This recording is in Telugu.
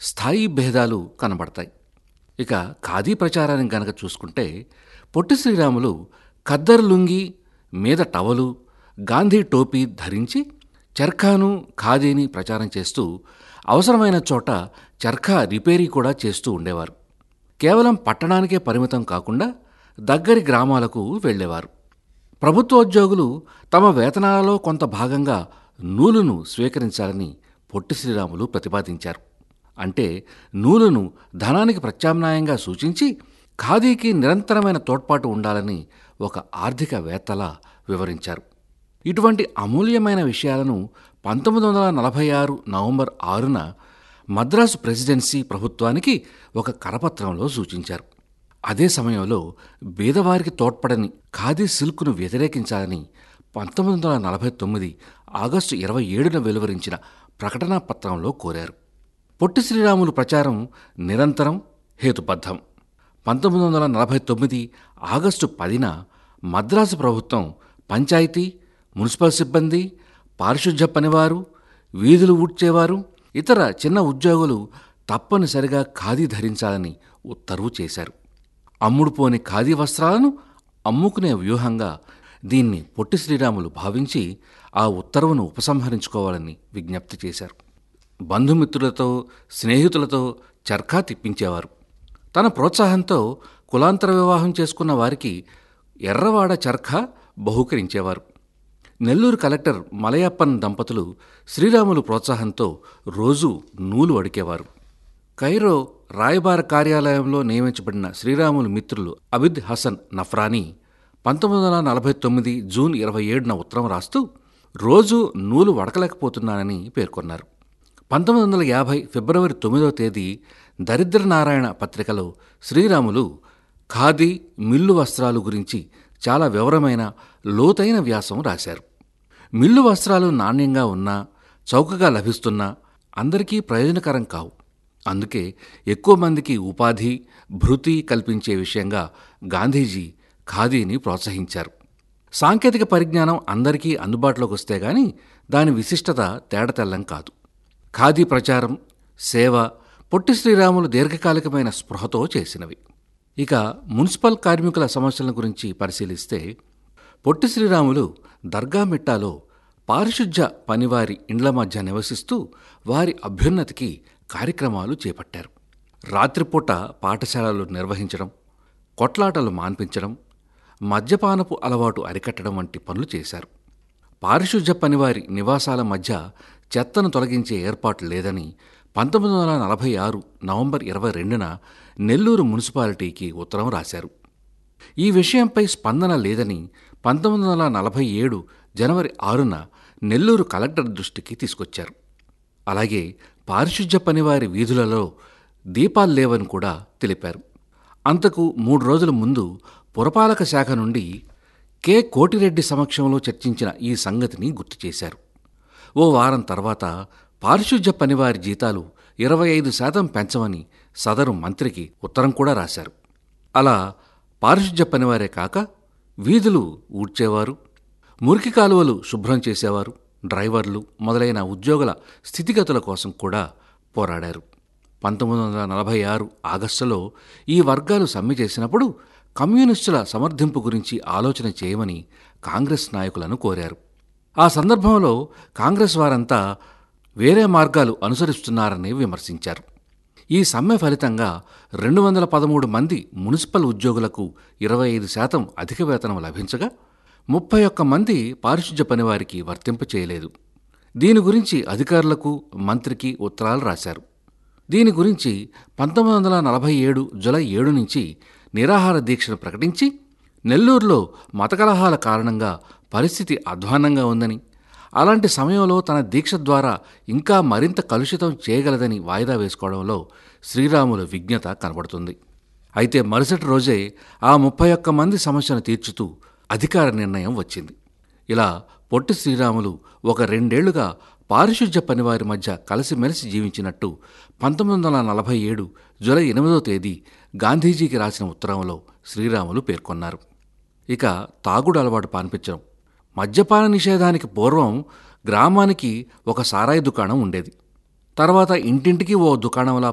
స్థాయి భేదాలు కనబడతాయి ఇక ఖాదీ ప్రచారాన్ని గనక చూసుకుంటే పొట్టి శ్రీరాములు ఖద్దరు లుంగి మీద టవలు గాంధీ టోపీ ధరించి చర్ఖాను ఖాదీని ప్రచారం చేస్తూ అవసరమైన చోట చర్ఖా రిపేరీ కూడా చేస్తూ ఉండేవారు కేవలం పట్టణానికే పరిమితం కాకుండా దగ్గరి గ్రామాలకు వెళ్ళేవారు ప్రభుత్వోద్యోగులు తమ వేతనాలలో కొంత భాగంగా నూలును స్వీకరించాలని పొట్టి శ్రీరాములు ప్రతిపాదించారు అంటే నూలును ధనానికి ప్రత్యామ్నాయంగా సూచించి ఖాదీకి నిరంతరమైన తోడ్పాటు ఉండాలని ఒక ఆర్థికవేత్తలా వివరించారు ఇటువంటి అమూల్యమైన విషయాలను పంతొమ్మిది వందల నలభై ఆరు నవంబర్ ఆరున మద్రాసు ప్రెసిడెన్సీ ప్రభుత్వానికి ఒక కరపత్రంలో సూచించారు అదే సమయంలో బీదవారికి తోడ్పడని ఖాదీ సిల్క్ను వ్యతిరేకించాలని పంతొమ్మిది వందల నలభై తొమ్మిది ఆగస్టు ఇరవై ఏడున వెలువరించిన ప్రకటనా పత్రంలో కోరారు పొట్టి శ్రీరాములు ప్రచారం నిరంతరం హేతుబద్ధం పంతొమ్మిది వందల నలభై తొమ్మిది ఆగస్టు పదిన మద్రాసు ప్రభుత్వం పంచాయతీ మున్సిపల్ సిబ్బంది పారిశుధ్య పనివారు వీధులు ఊడ్చేవారు ఇతర చిన్న ఉద్యోగులు తప్పనిసరిగా ఖాదీ ధరించాలని ఉత్తర్వు చేశారు అమ్ముడుపోని ఖాదీ వస్త్రాలను అమ్ముకునే వ్యూహంగా దీన్ని పొట్టి శ్రీరాములు భావించి ఆ ఉత్తర్వును ఉపసంహరించుకోవాలని విజ్ఞప్తి చేశారు బంధుమిత్రులతో స్నేహితులతో చర్ఖా తిప్పించేవారు తన ప్రోత్సాహంతో కులాంతర వివాహం చేసుకున్న వారికి ఎర్రవాడ చర్ఖా బహూకరించేవారు నెల్లూరు కలెక్టర్ మలయప్పన్ దంపతులు శ్రీరాములు ప్రోత్సాహంతో రోజూ నూలు అడికేవారు కైరో రాయబార కార్యాలయంలో నియమించబడిన శ్రీరాములు మిత్రులు అబిద్ హసన్ నఫ్రానీ పంతొమ్మిది వందల నలభై తొమ్మిది జూన్ ఇరవై ఏడున ఉత్తరం రాస్తూ రోజు నూలు వడకలేకపోతున్నానని పేర్కొన్నారు పంతొమ్మిది వందల యాభై ఫిబ్రవరి తొమ్మిదవ తేదీ దరిద్ర నారాయణ పత్రికలో శ్రీరాములు ఖాదీ మిల్లు వస్త్రాలు గురించి చాలా వివరమైన లోతైన వ్యాసం రాశారు మిల్లు వస్త్రాలు నాణ్యంగా ఉన్నా చౌకగా లభిస్తున్నా అందరికీ ప్రయోజనకరం కావు అందుకే ఎక్కువ మందికి ఉపాధి భృతి కల్పించే విషయంగా గాంధీజీ ఖాదీని ప్రోత్సహించారు సాంకేతిక పరిజ్ఞానం అందరికీ అందుబాటులోకి వస్తే గాని దాని విశిష్టత తేడతెల్లం కాదు ఖాదీ ప్రచారం సేవ పొట్టి శ్రీరాములు దీర్ఘకాలికమైన స్పృహతో చేసినవి ఇక మున్సిపల్ కార్మికుల సమస్యల గురించి పరిశీలిస్తే పొట్టి శ్రీరాములు దర్గా మిట్టాలో పారిశుధ్య పనివారి ఇండ్ల మధ్య నివసిస్తూ వారి అభ్యున్నతికి కార్యక్రమాలు చేపట్టారు రాత్రిపూట పాఠశాలలు నిర్వహించడం కొట్లాటలు మాన్పించడం మద్యపానపు అలవాటు అరికట్టడం వంటి పనులు చేశారు పారిశుధ్య పనివారి నివాసాల మధ్య చెత్తను తొలగించే ఏర్పాటు లేదని పంతొమ్మిది వందల నలభై ఆరు నవంబర్ ఇరవై రెండున నెల్లూరు మున్సిపాలిటీకి ఉత్తరం రాశారు ఈ విషయంపై స్పందన లేదని పంతొమ్మిది వందల నలభై ఏడు జనవరి ఆరున నెల్లూరు కలెక్టర్ దృష్టికి తీసుకొచ్చారు అలాగే పారిశుధ్య పనివారి వీధులలో దీపాలు లేవని కూడా తెలిపారు అంతకు మూడు రోజుల ముందు పురపాలక శాఖ నుండి కె కోటిరెడ్డి సమక్షంలో చర్చించిన ఈ సంగతిని గుర్తు చేశారు ఓ వారం తర్వాత పారిశుధ్య పనివారి జీతాలు ఇరవై ఐదు శాతం పెంచమని సదరు మంత్రికి ఉత్తరం కూడా రాశారు అలా పారిశుధ్య పనివారే కాక వీధులు ఊడ్చేవారు మురికి కాలువలు శుభ్రం చేసేవారు డ్రైవర్లు మొదలైన ఉద్యోగుల స్థితిగతుల కోసం కూడా పోరాడారు పంతొమ్మిది వందల నలభై ఆరు ఆగస్టులో ఈ వర్గాలు సమ్మె చేసినప్పుడు కమ్యూనిస్టుల సమర్థింపు గురించి ఆలోచన చేయమని కాంగ్రెస్ నాయకులను కోరారు ఆ సందర్భంలో కాంగ్రెస్ వారంతా వేరే మార్గాలు అనుసరిస్తున్నారని విమర్శించారు ఈ సమ్మె ఫలితంగా రెండు వందల పదమూడు మంది మున్సిపల్ ఉద్యోగులకు ఇరవై ఐదు శాతం అధిక వేతనం లభించగా ముప్పై ఒక్క మంది పారిశుధ్య పనివారికి వర్తింపచేయలేదు దీని గురించి అధికారులకు మంత్రికి ఉత్తరాలు రాశారు దీని గురించి పంతొమ్మిది వందల నలభై ఏడు జులై ఏడు నుంచి నిరాహార దీక్షను ప్రకటించి నెల్లూరులో మతకలహాల కారణంగా పరిస్థితి అధ్వాన్నంగా ఉందని అలాంటి సమయంలో తన దీక్ష ద్వారా ఇంకా మరింత కలుషితం చేయగలదని వాయిదా వేసుకోవడంలో శ్రీరాముల విజ్ఞత కనబడుతుంది అయితే మరుసటి రోజే ఆ ముప్పై ఒక్క మంది సమస్యను తీర్చుతూ అధికార నిర్ణయం వచ్చింది ఇలా పొట్టి శ్రీరాములు ఒక రెండేళ్లుగా పారిశుధ్య పనివారి మధ్య కలిసిమెలిసి జీవించినట్టు పంతొమ్మిది వందల నలభై ఏడు జూలై ఎనిమిదో తేదీ గాంధీజీకి రాసిన ఉత్తరంలో శ్రీరాములు పేర్కొన్నారు ఇక తాగుడు అలవాటు పానిపించడం మద్యపాన నిషేధానికి పూర్వం గ్రామానికి ఒక సారాయి దుకాణం ఉండేది తర్వాత ఇంటింటికి ఓ దుకాణంలా